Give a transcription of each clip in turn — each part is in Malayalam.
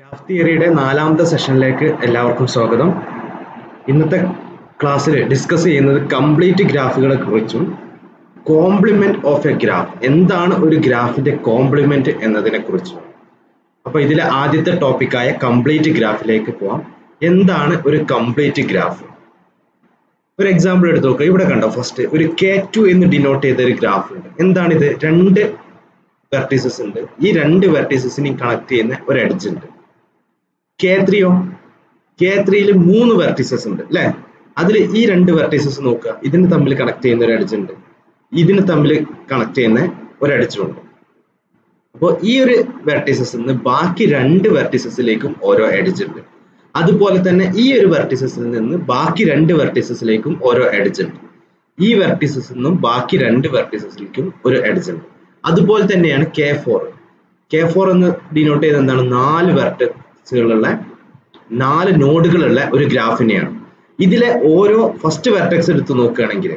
ഗ്രാഫ് തിയറിയുടെ നാലാമത്തെ സെഷനിലേക്ക് എല്ലാവർക്കും സ്വാഗതം ഇന്നത്തെ ക്ലാസ്സിൽ ഡിസ്കസ് ചെയ്യുന്നത് കംപ്ലീറ്റ് ഗ്രാഫുകളെ കുറിച്ചും കോംപ്ലിമെന്റ് ഓഫ് എ ഗ്രാഫ് എന്താണ് ഒരു ഗ്രാഫിന്റെ കോംപ്ലിമെന്റ് എന്നതിനെ കുറിച്ചും അപ്പൊ ഇതിലെ ആദ്യത്തെ ടോപ്പിക്കായ കംപ്ലീറ്റ് ഗ്രാഫിലേക്ക് പോവാം എന്താണ് ഒരു കംപ്ലീറ്റ് ഗ്രാഫ് ഒരു എക്സാമ്പിൾ എടുത്ത് നോക്കുക ഇവിടെ കണ്ടോ ഫസ്റ്റ് ഒരു കെ ടു എന്ന് ഡിനോട്ട് ചെയ്ത ഒരു ഗ്രാഫ് ഉണ്ട് എന്താണിത് രണ്ട് വെർട്ടീസസ് ഉണ്ട് ഈ രണ്ട് വെർട്ടീസസിനെയും കണക്ട് ചെയ്യുന്ന ഒരു എഡ്ജ് ഉണ്ട് കെ ത്രീയോ കെ ത്രീയിൽ മൂന്ന് വെർട്ടീസസ് ഉണ്ട് അല്ലെ അതിൽ ഈ രണ്ട് വെർട്ടീസസ് നോക്കുക ഇതിന് തമ്മിൽ കണക്ട് ചെയ്യുന്ന ഒരു എഡ്ജ് ഉണ്ട് ഇതിന് തമ്മിൽ കണക്ട് ചെയ്യുന്ന ഒരു എഡ്ജും ഉണ്ട് അപ്പോൾ ഈ ഒരു വെർട്ടീസസ് നിന്ന് ബാക്കി രണ്ട് വെർട്ടീസസിലേക്കും ഓരോ എഡ്ജ് ഉണ്ട് അതുപോലെ തന്നെ ഈ ഒരു വെർട്ടീസസിൽ നിന്ന് ബാക്കി രണ്ട് വെർട്ടീസസിലേക്കും ഓരോ എഡ്ജ് ഉണ്ട് ഈ വെർട്ടീസസിൽ നിന്നും ബാക്കി രണ്ട് വെർട്ടീസസിലേക്കും ഒരു എഡ്ജ് ഉണ്ട് അതുപോലെ തന്നെയാണ് കെ ഫോർ കെ ഫോർ എന്ന് ഡിനോട്ട് ചെയ്ത് എന്താണ് നാല് വെർട്ടക്സുകളുള്ള നാല് നോഡുകളുള്ള ഒരു ഗ്രാഫിനെയാണ് ഇതിലെ ഓരോ ഫസ്റ്റ് വെർട്ടക്സ് എടുത്ത് നോക്കുകയാണെങ്കിൽ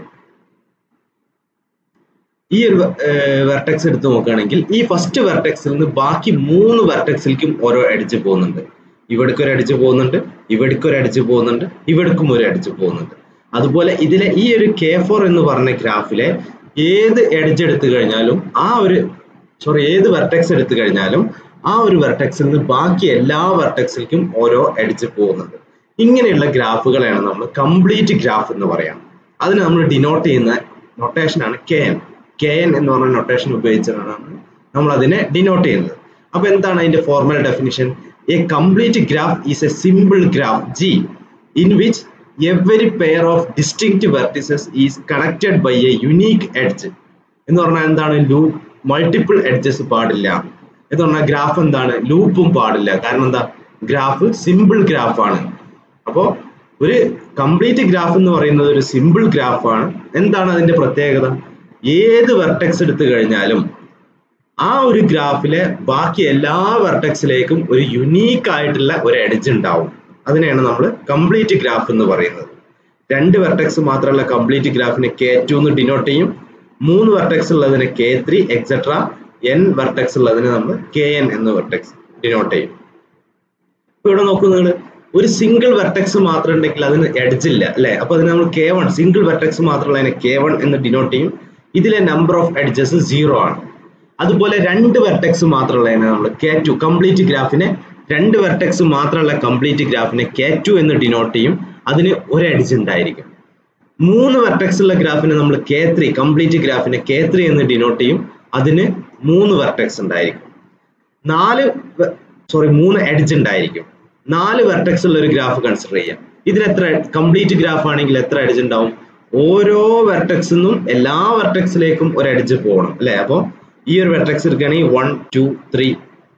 ഈ ഒരു വെർട്ടക്സ് എടുത്ത് നോക്കുകയാണെങ്കിൽ ഈ ഫസ്റ്റ് വെർട്ടക്സിൽ നിന്ന് ബാക്കി മൂന്ന് വെർട്ടക്സിലേക്കും ഓരോ എഡ്ജ് പോകുന്നുണ്ട് ഇവിടേക്ക് ഒരു അടിച്ച് പോകുന്നുണ്ട് ഇവിടേക്ക് ഒരു അടിച്ച് പോകുന്നുണ്ട് ഇവിടേക്കും ഒരു അടിച്ച് പോകുന്നുണ്ട് അതുപോലെ ഇതിലെ ഈ ഒരു കെ ഫോർ എന്ന് പറഞ്ഞ ഗ്രാഫിലെ ഏത് എഡ്ജ് എടുത്തു കഴിഞ്ഞാലും ആ ഒരു സോറി ഏത് വെർട്ടെക്സ് എടുത്തു കഴിഞ്ഞാലും ആ ഒരു വെർട്ടെക്സിൽ നിന്ന് ബാക്കി എല്ലാ വെർട്ടെക്സിലേക്കും ഓരോ എഡ്ജ് പോകുന്നുണ്ട് ഇങ്ങനെയുള്ള ഗ്രാഫുകളെയാണ് നമ്മൾ കംപ്ലീറ്റ് ഗ്രാഫ് എന്ന് പറയാം അതിന് നമ്മൾ ഡിനോട്ട് ചെയ്യുന്ന നൊട്ടേഷനാണ് കെ എൻ കെ എൻ എന്ന് പറഞ്ഞ നൊട്ടേഷൻ ഉപയോഗിച്ചാണ് നമ്മൾ അതിനെ ഡിനോട്ട് ചെയ്യുന്നത് അപ്പൊ എന്താണ് അതിന്റെ formal definition a complete graph is a simple graph G in which every pair of distinct vertices is connected by a unique edge എന്ന് പറഞ്ഞാൽ എന്താണ് ലൂപ്പ് മൾട്ടിപ്പിൾ എഡ്ജസ് പാടില്ല എന്ന് പറഞ്ഞാൽ ഗ്രാഫ് എന്താണ് ലൂപ്പും പാടില്ല കാരണം എന്താ ഗ്രാഫ് സിമ്പിൾ ഗ്രാഫാണ് അപ്പോൾ ഒരു കംപ്ലീറ്റ് ഗ്രാഫ് എന്ന് പറയുന്നത് ഒരു സിമ്പിൾ ഗ്രാഫാണ് എന്താണ് അതിന്റെ പ്രത്യേകത ഏത് വെർട്ടെക്സ് എടുത്തു കഴിഞ്ഞാലും ആ ഒരു ഗ്രാഫിലെ ബാക്കി എല്ലാ വെർട്ടെക്സിലേക്കും ഒരു യുണീക്ക് ആയിട്ടുള്ള ഒരു എഡ്ജ് ഉണ്ടാവും അതിനെയാണ് നമ്മൾ കംപ്ലീറ്റ് ഗ്രാഫ് എന്ന് പറയുന്നത് രണ്ട് വെർട്ടെക്സ് മാത്രമുള്ള കംപ്ലീറ്റ് ഗ്രാഫിനെ കെ ടു എന്ന് ഡിനോട്ട് ചെയ്യും മൂന്ന് വെർട്ടെക്സ് ഉള്ളതിനെ K three etcetera N vertex ഉള്ളതിനെ നമ്മൾ കെ എൻ എന്ന് വെർട്ടെക്സ് ഡിനോട്ട് ചെയ്യും ഇപ്പൊ ഇവിടെ നോക്കൂ നിങ്ങൾ ഒരു സിംഗിൾ വെർട്ടെക്സ് മാത്രം ഉണ്ടെങ്കിൽ അതിന് എഡ്ജ് ഇല്ല അല്ലെ അപ്പൊ അതിന് നമ്മൾ കെ വൺ സിംഗിൾ വെർട്ടെക്സ് മാത്രമുള്ളതിനെ കെ വൺ എന്ന് ഡിനോട്ട് ചെയ്യും ഇതിലെ നമ്പർ ഓഫ് എഡ്ജസ് സീറോ ആണ് അതുപോലെ രണ്ട് വെർട്ടെക്സ് മാത്രമുള്ളതിനെ നമ്മൾ കെ ടു കംപ്ലീറ്റ് ഗ്രാഫിനെ രണ്ട് വെർട്ടെക്സ് മാത്രമുള്ള കംപ്ലീറ്റ് ഗ്രാഫിനെ കെ ടു എന്ന് ഡിനോട്ട് ചെയ്യും അതിന് ഒരു എഡ്ജ് ഉണ്ടായിരിക്കും മൂന്ന് വെർട്ടെക്സ് ഉള്ള ഗ്രാഫിനെ നമ്മൾ കെ ത്രീ കംപ്ലീറ്റ് ഗ്രാഫിനെ കെ ത്രീ എന്ന് ഡിനോട്ട് ചെയ്യും അതിന് മൂന്ന് വെർട്ടെക്സ് ഉണ്ടായിരിക്കും നാല് സോറി മൂന്ന് എഡ്ജ് ഉണ്ടായിരിക്കും നാല് വെർട്ടെക്സ് ഉള്ള ഒരു ഗ്രാഫ് കൺസിഡർ ചെയ്യാം ഇതിന് എത്ര കംപ്ലീറ്റ് ഗ്രാഫ് ആണെങ്കിൽ എത്ര എഡ്ജ് ഉണ്ടാവും ഓരോ വെർട്ടെക്സിൽ നിന്നും എല്ലാ വെർട്ടെക്സിലേക്കും ഒരു എഡ്ജ് പോകണം അല്ലെ അപ്പോൾ ഈ ഒരു വെർട്ടെക്സ് എടുക്കുകയാണെങ്കിൽ വൺ ടു ത്രീ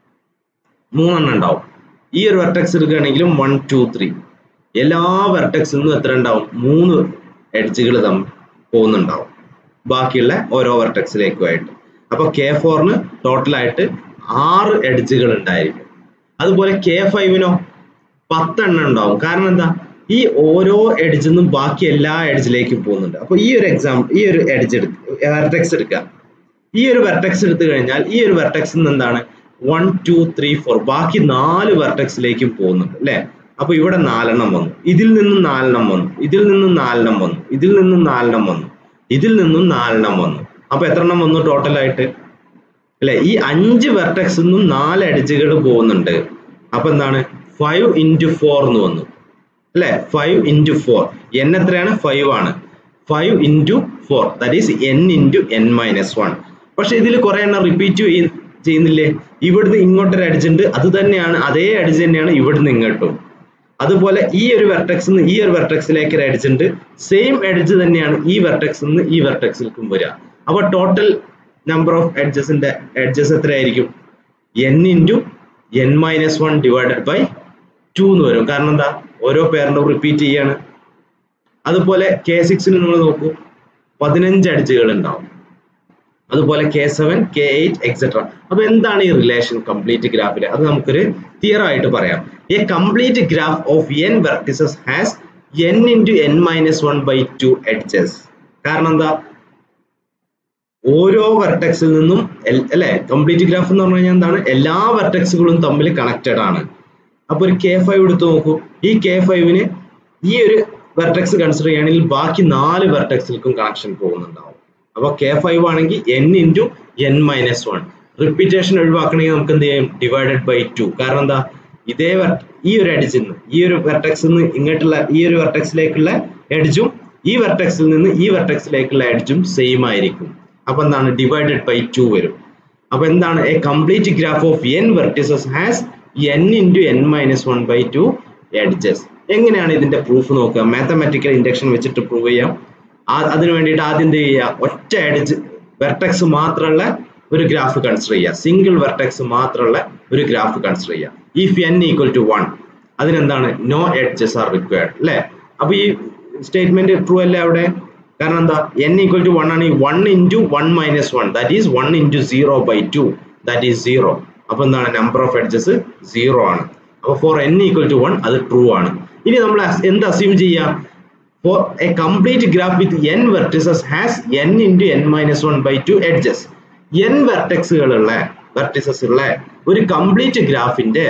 മൂന്നെണ്ണം ഉണ്ടാവും ഈ ഒരു വെർട്ടെക്സ് എടുക്കുകയാണെങ്കിലും വൺ ടു ത്രീ എല്ലാ വെർട്ടെക്സിൽ നിന്നും എത്ര ഉണ്ടാവും മൂന്ന് എഡ്ജുകൾ തമ്മിൽ പോകുന്നുണ്ടാവും ബാക്കിയുള്ള ഓരോ വെർട്ടെക്സിലേക്കുമായിട്ട് അപ്പൊ കെ ഫോറിന് ടോട്ടലായിട്ട് ആറ് എഡ്ജുകൾ ഉണ്ടായിരിക്കും അതുപോലെ കെ ഫൈവിനോ പത്തെണ്ണം ഉണ്ടാവും കാരണം എന്താ ഈ ഓരോ എഡ്ജിൽ നിന്നും ബാക്കി എല്ലാ എഡ്ജിലേക്കും പോകുന്നുണ്ട് അപ്പൊ ഈ ഒരു എക്സാമ്പിൾ ഈ ഒരു എഡ്ജ് എടുക്കുക വെർട്ടെക്സ് എടുക്കുക ഈ ഒരു വെർട്ടെക്സ് എടുത്തു കഴിഞ്ഞാൽ ഈ ഒരു വെർട്ടെക്സിൽ നിന്ന് എന്താണ് വൺ ടു ത്രീ ഫോർ ബാക്കി നാല് വെർട്ടെക്സിലേക്കും പോകുന്നുണ്ട് അല്ലെ അപ്പൊ ഇവിടെ നാലെണ്ണം വന്നു ഇതിൽ നിന്നും നാലെണ്ണം വന്നു ഇതിൽ നിന്നും നാലെണ്ണം വന്നു ഇതിൽ നിന്നും നാലെണ്ണം വന്നു ഇതിൽ നിന്നും നാലെണ്ണം വന്നു അപ്പൊ എത്ര എണ്ണം വന്നു ടോട്ടലായിട്ട് അല്ലെ ഈ അഞ്ച് വെർട്ടെക്സിൽ നിന്നും നാല് എഡ്ജുകൾ പോകുന്നുണ്ട് അപ്പൊ എന്താണ് ഫൈവ് ഇൻറ്റു ഫോർ എന്ന് വന്നു അല്ലെ ഫൈവ് ഇൻറ്റു ഫോർ എൻ എത്രയാണ് ഫൈവ് ആണ് five into four that is N into N minus one പക്ഷെ ഇതിൽ കുറെ എണ്ണം റിപ്പീറ്റ് ചെയ്യുന്നില്ലേ ഇവിടുന്ന് ഇങ്ങോട്ടൊരു അടിച്ച് ഉണ്ട് അത് തന്നെയാണ് അതേ അടിച്ച് തന്നെയാണ് ഇവിടുന്ന് ഇങ്ങോട്ടും അതുപോലെ ഈ ഒരു വെർട്ടെക്സ് നിന്ന് ഈ ഒരു വെർട്ടെക്സിലേക്ക് ഒരു എഡ്ജ് ഉണ്ട് സെയിം എഡ്ജ് തന്നെയാണ് ഈ വെർട്ടെക്സ് നിന്ന് ഈ വെർട്ടെക്സിലേക്കും വരിക അപ്പൊ ടോട്ടൽ നമ്പർ ഓഫ് എഡ്ജസിന്റെ എഡ്ജസ് എത്രയായിരിക്കും N into N minus one divided by two എന്ന് വരും കാരണം എന്താ ഓരോ പേരന്റും റിപ്പീറ്റ് ചെയ്യാണ് അതുപോലെ കെ സിക്സിന് നിങ്ങൾ നോക്കൂ പതിനഞ്ച് അടിച്ചുകൾ ഉണ്ടാവും അതുപോലെ K seven K eight etcetera അപ്പൊ എന്താണ് ഈ റിലേഷൻ കംപ്ലീറ്റ് ഗ്രാഫിൽ അത് നമുക്കൊരു തിയർ ആയിട്ട് പറയാം a complete graph of N vertices has N into N minus one by two edges കാരണം എന്താ ഓരോ വെർട്ടെക്സിൽ നിന്നും അല്ലെ കംപ്ലീറ്റ് ഗ്രാഫ് എന്ന് പറഞ്ഞു കഴിഞ്ഞാൽ എന്താണ് എല്ലാ വെർട്ടെക്സുകളും തമ്മിൽ കണക്റ്റഡ് ആണ് അപ്പൊ ഒരു കെ ഫൈവ് എടുത്ത് നോക്കൂ ഈ കെ ഫൈവിന് ഈ ഒരു വെർട്ടെക്സ് കൺസിഡർ ചെയ്യുകയാണെങ്കിൽ ബാക്കി നാല് വെർട്ടെക്സിലേക്കും കണക്ഷൻ പോകുന്നുണ്ടാവും അപ്പൊ കെ ഫൈവ് ആണെങ്കിൽ N into N minus one repetition ഒഴിവാക്കണമെങ്കിൽ നമുക്ക് എന്ത് ചെയ്യും ഡിവൈഡഡ് ബൈ ടു കാരണം എന്താ ഇതേ ഈ ഒരു എഡ്ജിൽ നിന്ന് ഈ ഒരു വെർട്ടെക്സിൽ നിന്ന് ഇങ്ങോട്ടുള്ള ഈ ഒരു വെർട്ടെക്സിലേക്കുള്ള എഡ്ജും ഈ വെർട്ടെക്സിൽ നിന്ന് ഈ വെർട്ടെക്സിലേക്കുള്ള എഡ്ജും സെയിം ആയിരിക്കും അപ്പൊ എന്താണ് ഡിവൈഡഡ് ബൈ ടു വരും അപ്പൊ എന്താണ് a complete graph of N vertices has N into N minus one by two edges എങ്ങനെയാണ് ഇതിന്റെ പ്രൂഫ് നോക്കുക മാത്തമാറ്റിക്കൽ ഇൻഡക്ഷൻ വെച്ചിട്ട് പ്രൂവ് ചെയ്യാം അതിന് വേണ്ടിയിട്ട് ആദ്യം എന്ത് ചെയ്യുക ഒറ്റ എഡ്ജ് വെർട്ടെക്സ് മാത്രമുള്ള ഒരു ഗ്രാഫ് കൺസിഡർ ചെയ്യുക സിംഗിൾ വെർട്ടെക്സ് മാത്രമുള്ള ഒരു ഗ്രാഫ് കൺസിഡർ ചെയ്യുക if N equal to one അതിനെന്താണ് നോ എഡ്ജസ് ആർ റിക്വയർഡ് അല്ലേ അപ്പൊ ഈ സ്റ്റേറ്റ്മെന്റ് ട്രൂ അല്ലേ അവിടെ കാരണം എന്താ എൻ ഈക്വൽ ടു വൺ ആണ് one into one minus one that is one into zero by two that is zero അപ്പൊ എന്താണ് നമ്പർ ഓഫ് എഡ്ജസ് സീറോ ആണ് അപ്പൊ for N equal to one അത് ട്രൂ ആണ് ഇനി നമ്മൾ എന്ത് അസ്യൂം ചെയ്യാം for a complete graph with N vertices has N into N minus one by two edges N വെർട്ടെക്സുകളുള്ള വെർട്ടിസസ് ഉള്ള ഒരു കംപ്ലീറ്റ് ഗ്രാഫിന്റെ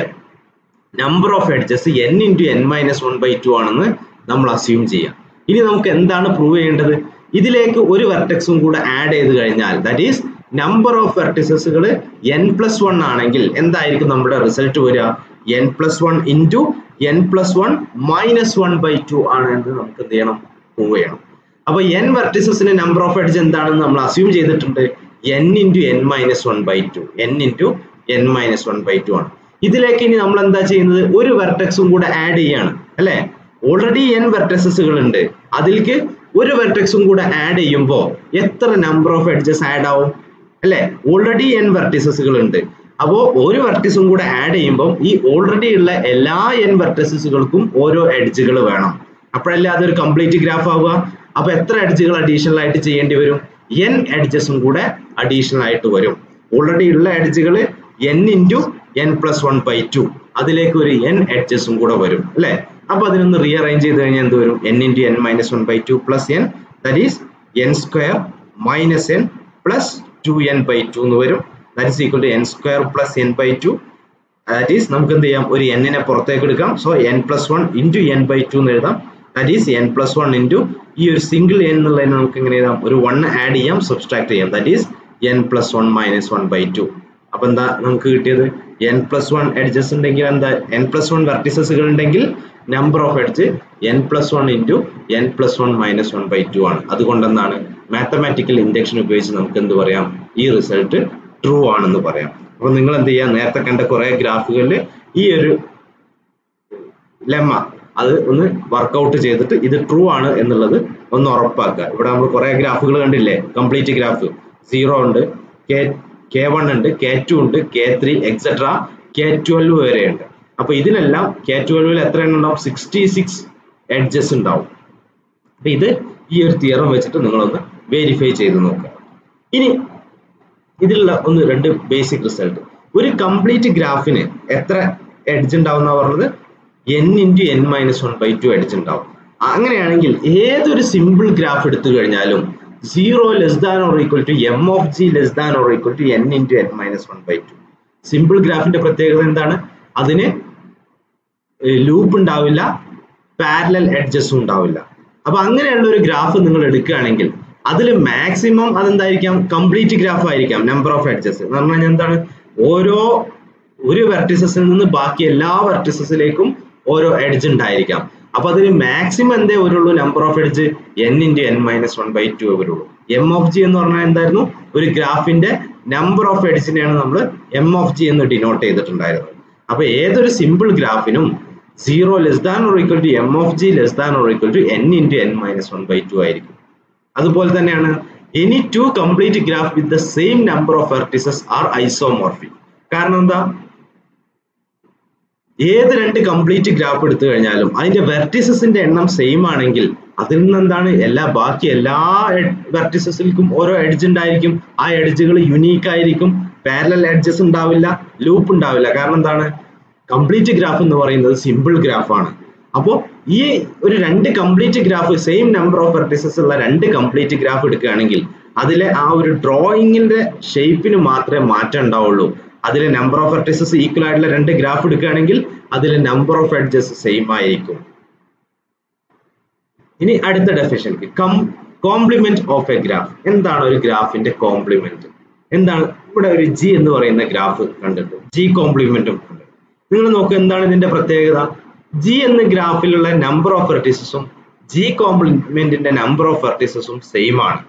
number of edges N into N minus one by two ആണെന്ന് നമ്മൾ അസ്യൂം ചെയ്യാം ഇനി നമുക്ക് എന്താണ് പ്രൂവ് ചെയ്യേണ്ടത് ഇതിലേക്ക് ഒരു വെർട്ടെക്സും കൂടെ ആഡ് ചെയ്ത് കഴിഞ്ഞാൽ ദാറ്റ് ഈസ് നമ്പർ ഓഫ് വെർട്ടിസസുകൾ എൻ പ്ലസ് വൺ ആണെങ്കിൽ എന്തായിരിക്കും നമ്മുടെ റിസൾട്ട് വരിക N plus one into N plus one minus one by two ആണ് എന്ന് നമുക്ക് എന്ത് ചെയ്യണം പ്രൂവ് ചെയ്യണം അപ്പൊ എൻ വെർട്ടിസസിന്റെ നമ്പർ ഓഫ് എഡ്ജ് എന്താണെന്ന് നമ്മൾ അസ്യൂം ചെയ്തിട്ടുണ്ട് N into N minus one by two N into N minus one by two ആണ് ഇതിലേക്ക് ഇനി നമ്മൾ എന്താ ചെയ്യുന്നത് ഒരു വെർട്ടെക്സും കൂടെ ആഡ് ചെയ്യാണ് അല്ലെ ഓൾറെഡി എൻ വെർട്ടക്സസുകൾ ഉണ്ട് അതിലേക്ക് ഒരു വെർട്ടെക്സും കൂടെ ആഡ് ചെയ്യുമ്പോൾ എത്ര നമ്പർ ഓഫ് എഡ്ജസ് ആഡ് ആവും അല്ലെ ഓൾറെഡി എൻ വെർട്ടിസസുകൾ ഉണ്ട് അപ്പോൾ ഒരു വെർട്ടിസും കൂടെ ആഡ് ചെയ്യുമ്പോൾ ഈ ഓൾറെഡി ഉള്ള എല്ലാ എൻ വെർട്ടിസസുകൾക്കും ഓരോ എഡ്ജുകൾ വേണം അപ്പോഴല്ലേ അതൊരു കംപ്ലീറ്റ് ഗ്രാഫ് ആവുക അപ്പൊ എത്ര എഡ്ജുകൾ അഡീഷണൽ ആയിട്ട് ചെയ്യേണ്ടി വരും എൻ എഡ്ജസും കൂടെ അഡീഷണൽ ആയിട്ട് വരും ഓൾറെഡി ഉള്ള എഡ്ജുകൾ N into N plus one by two അതിലേക്ക് ഒരു എൻ എഡ്ജസും കൂടെ വരും അല്ലെ അപ്പൊ അതിനൊന്ന് റീഅറേഞ്ച് ചെയ്ത് കഴിഞ്ഞാൽ എന്ത് വരും N into N minus one by two plus N that is N square minus N plus two N by two എന്ന് വരും that is equal to N square plus N by two that is നമുക്ക് എന്ത് ചെയ്യാം ഒരു എന്നിനെ പുറത്തേക്ക് എടുക്കാം so N plus one into N by two എന്ന് എഴുതാം that is N plus one into ഈ ഒരു സിംഗിൾ എൻ എന്നുള്ളതിന് നമുക്ക് എങ്ങനെ എഴുതാം ഒരു വൺ ആഡ് ചെയ്യാം സബ്സ്ട്രാക്ട് ചെയ്യാം that is N plus one minus one by two അപ്പൊ എന്താ നമുക്ക് കിട്ടിയത് എൻ പ്ലസ് വൺ എഡ്ജസ് ഉണ്ടെങ്കിൽ എന്താ എൻ പ്ലസ് വൺ വെർട്ടിസസുകൾ ഉണ്ടെങ്കിൽ number of edge N plus one into N plus one minus one by two ആണ് അതുകൊണ്ട് എന്താണ് മാത്തമാറ്റിക്കൽ ഇൻഡക്ഷൻ ഉപയോഗിച്ച് നമുക്ക് എന്ത് പറയാം ഈ റിസൾട്ട് ട്രൂ ആണെന്ന് പറയാം അപ്പൊ നിങ്ങൾ എന്ത് ചെയ്യാം നേരത്തെ കണ്ട കുറെ ഗ്രാഫുകളിൽ ഈ ഒരു ലെമ്മ അത് ഒന്ന് വർക്കൗട്ട് ചെയ്തിട്ട് ഇത് ട്രൂ ആണ് എന്നുള്ളത് ഒന്ന് ഉറപ്പാക്കുക ഇവിടെ നമ്മൾ കുറെ ഗ്രാഫുകൾ കണ്ടില്ലേ കംപ്ലീറ്റ് ഗ്രാഫ് സീറോ ഉണ്ട് കെ കെ വൺ ഉണ്ട് കെ ടു ഉണ്ട് K three etcetera K twelve വരെ ഉണ്ട് അപ്പൊ ഇതിനെല്ലാം കെ ട്വൽവിൽ എത്ര എണ്ണം ഉണ്ടാവും സിക്സ്റ്റി സിക്സ് എഡ്ജസ് ഉണ്ടാവും അപ്പൊ ഇത് ഈ ഒരു തിയറം വെച്ചിട്ട് നിങ്ങളൊന്ന് വെരിഫൈ ചെയ്ത് നോക്കുക ഇനി ഇതിലുള്ള ഒന്ന് രണ്ട് ബേസിക് റിസൾട്ട് ഒരു കംപ്ലീറ്റ് ഗ്രാഫിന് എത്ര എഡ്ജ് ഉണ്ടാവും എന്നാ പറഞ്ഞത് N into N minus one by two edge ഉണ്ടാവും അങ്ങനെയാണെങ്കിൽ ഏതൊരു സിമ്പിൾ ഗ്രാഫ് എടുത്തു കഴിഞ്ഞാലും zero less than or equal to M of G less than or equal to N into N minus one by two simple ഗ്രാഫിന്റെ പ്രത്യേകത എന്താണ് അതിന് ലൂപ്പ് ഉണ്ടാവില്ല പാരലൽ എഡ്ജസും ഉണ്ടാവില്ല അപ്പൊ അങ്ങനെയുള്ള ഒരു ഗ്രാഫ് നിങ്ങൾ എടുക്കുകയാണെങ്കിൽ അതിൽ മാക്സിമം അതെന്തായിരിക്കാം കംപ്ലീറ്റ് ഗ്രാഫ് ആയിരിക്കാം നമ്പർ ഓഫ് എഡ്ജസ് എന്ന് പറഞ്ഞു കഴിഞ്ഞാൽ എന്താണ് ഓരോ ഒരു വെർട്ടിസസിൽ നിന്ന് ബാക്കി എല്ലാ വെർട്ടിസസിലേക്കും ഓരോ എഡ്ജ് ഉണ്ടായിരിക്കാം അപ്പൊ അതിന് മാക്സിമം എന്തേ വരുള്ളൂ number of edge N into N minus one by two വരുള്ളൂ എം ഓഫ് ജി എന്ന് പറഞ്ഞാൽ എന്തായിരുന്നു ഒരു ഗ്രാഫിന്റെ നമ്പർ ഓഫ് എഡ്ജിനെയാണ് നമ്മൾ എം ഓഫ് ജി എന്ന് ഡിനോട്ട് ചെയ്തിട്ടുണ്ടായിരുന്നത് അപ്പൊ ഏതൊരു സിമ്പിൾ ഗ്രാഫിനും zero less than or equal to M of G less than or equal to N into N minus one by two ആയിരിക്കും അതുപോലെ തന്നെയാണ് any two complete graph with the same number of vertices are isomorphic കാരണം എന്താ ഏത് രണ്ട് കംപ്ലീറ്റ് ഗ്രാഫ് എടുത്തു കഴിഞ്ഞാലും അതിന്റെ വെർട്ടിസസിന്റെ എണ്ണം സെയിം ആണെങ്കിൽ അതിൽ നിന്ന് എന്താണ് എല്ലാ ബാക്കി എല്ലാ വെർട്ടിസസിൽക്കും ഓരോ എഡ്ജ് ഉണ്ടായിരിക്കും ആ എഡ്ജുകൾ യുണീക്ക് ആയിരിക്കും പാരലൽ എഡ്ജസ് ഉണ്ടാവില്ല ലൂപ്പ് ഉണ്ടാവില്ല കാരണം എന്താണ് കംപ്ലീറ്റ് ഗ്രാഫ് എന്ന് പറയുന്നത് സിമ്പിൾ ഗ്രാഫ് ആണ് അപ്പോൾ ഈ ഒരു രണ്ട് complete graph same number of vertices ഉള്ള രണ്ട് കംപ്ലീറ്റ് ഗ്രാഫ് എടുക്കുകയാണെങ്കിൽ അതിലെ ആ ഒരു ഡ്രോയിങ്ങിന്റെ ഷേപ്പിന് മാത്രമേ മാറ്റം ഉണ്ടാവുള്ളൂ അതിലെ നമ്പർ ഓഫ് വെർട്ടിസസ് ഈക്വൽ ആയിട്ടുള്ള രണ്ട് ഗ്രാഫ് എടുക്കുകയാണെങ്കിൽ അതിലെ നമ്പർ ഓഫ് എഡ്ജസ് സെയിം ആയിരിക്കും ഇനി അടുത്ത ഡെഫിഷൻ കം കോംപ്ലിമെന്റ് ഓഫ് എ ഗ്രാഫ് എന്താണ് ഒരു ഗ്രാഫിന്റെ കോംപ്ലിമെന്റ് എന്താണ് ഇവിടെ ഒരു ജി എന്ന് പറയുന്ന ഗ്രാഫ് കണ്ടിട്ട് ജി കോംപ്ലിമെന്റും ഉണ്ട് നിങ്ങൾ നോക്കുക എന്താണ് ഇതിന്റെ പ്രത്യേകത ജി എന്ന ഗ്രാഫിലുള്ള നമ്പർ ഓഫ് വെർട്ടിസസും ജി കോംപ്ലിമെന്റിന്റെ നമ്പർ ഓഫ് വെർട്ടിസസും സെയിം ആണ്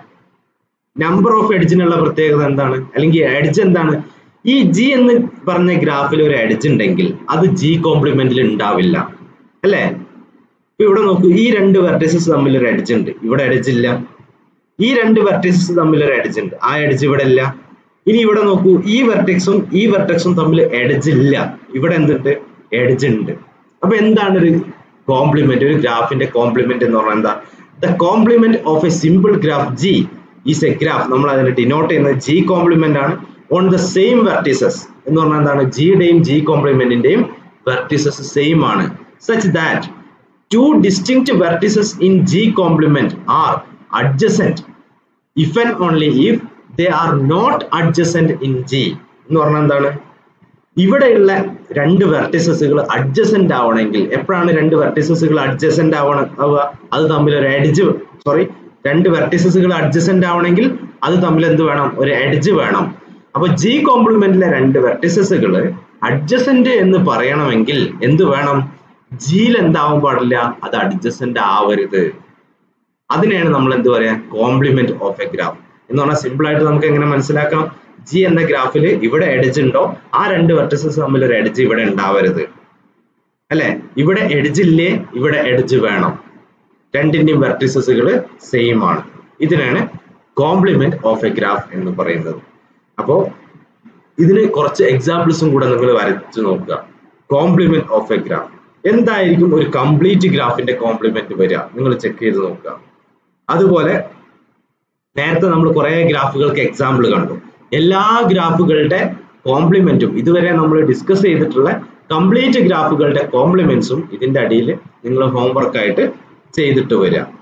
നമ്പർ ഓഫ് എഡ്ജിനുള്ള പ്രത്യേകത എന്താണ് അല്ലെങ്കിൽ എഡ്ജ് എന്താണ് ഈ ജി എന്ന് പറഞ്ഞ ഗ്രാഫിൽ ഒരു എഡ്ജ് ഉണ്ടെങ്കിൽ അത് ജി കോംപ്ലിമെന്റിൽ ഉണ്ടാവില്ല അല്ലേ ഇപ്പൊ ഇവിടെ നോക്കൂ ഈ രണ്ട് വെർട്ടിസസ് തമ്മിൽ ഒരു എഡ്ജ് ഉണ്ട് ഇവിടെ എഡ്ജ് ഇല്ല ഈ രണ്ട് വെർട്ടിസസ് തമ്മിൽ ഒരു എഡ്ജ് ഉണ്ട് ആ എഡ്ജ് ഇവിടെ ഇല്ല ഇനി ഇവിടെ നോക്കൂ ഈ വെർട്ടിക്സും ഈ വെർട്ടിക്സും തമ്മിൽ എഡ്ജ് ഇല്ല ഇവിടെ എന്തുണ്ട് എഡ്ജ് ഉണ്ട് അപ്പൊ എന്താണ് ഒരു കോംപ്ലിമെന്റ് ഒരു ഗ്രാഫിന്റെ കോംപ്ലിമെന്റ് എന്ന് പറഞ്ഞാൽ എന്താ the complement of a simple graph G is a graph നമ്മൾ അതിനെ ഡിനോട്ട് ചെയ്യുന്നത് ജി കോംപ്ലിമെന്റ് ആണ് ഓൺ ദ സെയിം വെർട്ടിസസ് എന്ന് പറഞ്ഞാൽ എന്താണ് ജിയുടെയും ജി കോംപ്ലിമെന്റിന്റെയും വെർട്ടിസസ് സെയിം ആണ് such that two distinct vertices in G complement are adjacent if and only if they are not adjacent in G എന്ന് പറഞ്ഞാൽ എന്താണ് ഇവിടെയുള്ള രണ്ട് വെർട്ടിസസുകൾ അഡ്ജസെന്റ് ആവണമെങ്കിൽ എപ്പോഴാണ് രണ്ട് വെർട്ടിസസുകൾ അഡ്ജസെന്റ് ആവണം ആവുക അത് തമ്മിൽ ഒരു എഡ്ജ് സോറി രണ്ട് വെർട്ടിസസുകൾ അഡ്ജസെന്റ് ആവണമെങ്കിൽ അത് തമ്മിൽ എന്ത് വേണം ഒരു എഡ്ജ് വേണം അപ്പൊ ജി കോംപ്ലിമെന്റിലെ രണ്ട് വെർട്ടിസസുകൾ അഡ്ജസെന്റ് എന്ന് പറയണമെങ്കിൽ എന്ത് വേണം ജിയിൽ എന്താവാൻ പാടില്ല അത് അഡ്ജസെന്റ് ആവരുത് അതിനെയാണ് നമ്മൾ എന്ത് പറയാ കോംപ്ലിമെന്റ് ഓഫ് എ ഗ്രാഫ് എന്ന് പറഞ്ഞാൽ സിമ്പിൾ ആയിട്ട് നമുക്ക് എങ്ങനെ മനസ്സിലാക്കാം ജി എന്ന ഗ്രാഫിൽ ഇവിടെ എഡ്ജ് ഉണ്ടോ ആ രണ്ട് വെർട്ടിസസ് തമ്മിൽ ഒരു എഡ്ജ് ഇവിടെ ഉണ്ടാവരുത് അല്ലെ ഇവിടെ എഡ്ജ് ഇല്ലേ ഇവിടെ എഡ്ജ് വേണം രണ്ടിന്റെയും വെർട്ടിസസുകൾ സെയിം ആണ് ഇതിനാണ് കോംപ്ലിമെന്റ് ഓഫ് എ ഗ്രാഫ് എന്ന് പറയുന്നത് അപ്പോ ഇതിന് കുറച്ച് എക്സാമ്പിൾസും കൂടെ നിങ്ങൾ വരച്ചു നോക്കുക കോംപ്ലിമെന്റ് ഓഫ് എ ഗ്രാഫ് എന്തായിരിക്കും ഒരു കംപ്ലീറ്റ് ഗ്രാഫിന്റെ കോംപ്ലിമെന്റ് വരിക നിങ്ങൾ ചെക്ക് ചെയ്ത് നോക്കുക അതുപോലെ നേരത്തെ നമ്മൾ കുറെ ഗ്രാഫുകൾക്ക് എക്സാമ്പിൾ കണ്ടു എല്ലാ ഗ്രാഫുകളുടെ കോംപ്ലിമെന്റും ഇതുവരെ നമ്മൾ ഡിസ്കസ് ചെയ്തിട്ടുള്ള കംപ്ലീറ്റ് ഗ്രാഫുകളുടെ കോംപ്ലിമെന്റ്സും ഇതിന്റെ അടിയിൽ നിങ്ങൾ ഹോംവർക്ക് ആയിട്ട് ചെയ്തിട്ട് വരിക